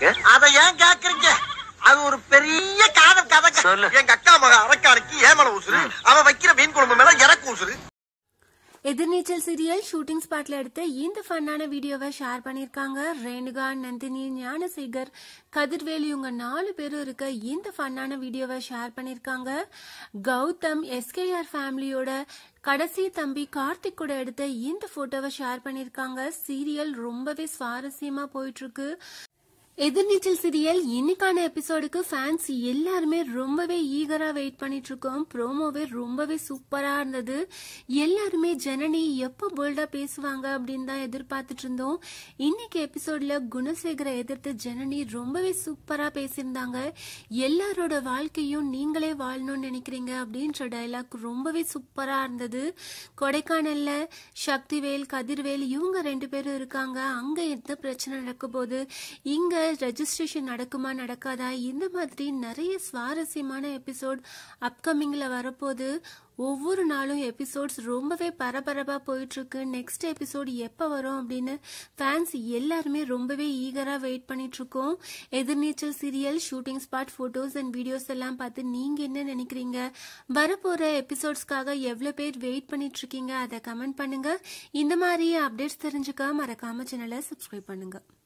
அத ஏன் கேக்குறீங்க அது ஒரு பெரிய காதல் கதை சொல்லு. எங்க அக்கா மக அரக்கானுக்கு ஏமல உசுரு அவன் வைக்கிற மீன் குழம்பு மேல எனக்கு உசுரு எதிர்நீச்சல் சீரியல் ஷூட்டிங் ஸ்பாட்ல எடுத்த இந்த ஃபன்னான வீடியோவை ஷேர் பண்ணியிருக்காங்க ரேணுகா நந்தினி ஞானசேகர் கதிர்வேலு இவங்க நாலு பேரும் இருக்க இந்த ஃபன்னான வீடியோவை ஷேர் பண்ணியிருக்காங்க கௌதம் எஸ்கேஆர் ஃபேமிலியோட கடைசி தம்பி கார்த்திக் கூட எடுத்த இந்த போட்டோவை ஷேர் பண்ணியிருக்காங்க சீரியல் ரொம்பவே சுவாரஸ்யமா போயிட்டு இருக்கு எதிர்நீச்சல் சீரியல் இன்னைக்கான எபிசோடுக்கு ஃபேன்ஸ் எல்லாருமே ரொம்பவே ஈகரா வெயிட் பண்ணிட்டு இருக்கோம் ப்ரோமோவே ரொம்பவே சூப்பரா இருந்தது எல்லாருமே ஜனனி எப்போ போல்டா பேசுவாங்க அப்படின்னு தான் எதிர்பார்த்துட்டு இருந்தோம் இன்னைக்கு எபிசோட்ல குணசேகரை எதிர்த்து ஜனனி ரொம்பவே சூப்பரா பேசியிருந்தாங்க எல்லாரோட வாழ்க்கையும் நீங்களே வாழணும்னு நினைக்கிறீங்க அப்படின்ற டைலாக் ரொம்பவே சூப்பரா இருந்தது கொடைக்கானல்ல சக்திவேல் கதிர்வேல் இவங்க ரெண்டு பேரும் இருக்காங்க அங்க எந்த பிரச்சனை நடக்க போகுது இங்க ரெஜிஸ்ட்ரேஷன் நடக்குமா நடக்காதா இந்த மாதிரி நிறைய சுவாரஸ்யமான எபிசோட் அப்கமிங்ல வரப்போகுது ஒவ்வொரு நாளும் எபிசோட்ஸ் ரொம்பவே பரபரப்பா போயிட்டு இருக்கு நெக்ஸ்ட் எபிசோட் எப்ப வரும் அப்படின்னு ஃபேன்ஸ் எல்லாருமே ரொம்பவே ஈகரா வெயிட் பண்ணிட்டு இருக்கோம் Ethirneechal serial shooting spot photos and videos எல்லாம் பார்த்து நீங்க என்ன நினைக்கிறீங்க வரப்போற எபிசோட்ஸ்க்காக எவ்வளவு பேர் வெயிட் பண்ணிட்டு இருக்கீங்க அதை கமெண்ட் பண்ணுங்க இந்த மாதிரி அப்டேட்ஸ் தெரிஞ்சுக்க மறக்காம சேனலை சப்ஸ்கிரைப் பண்ணுங்க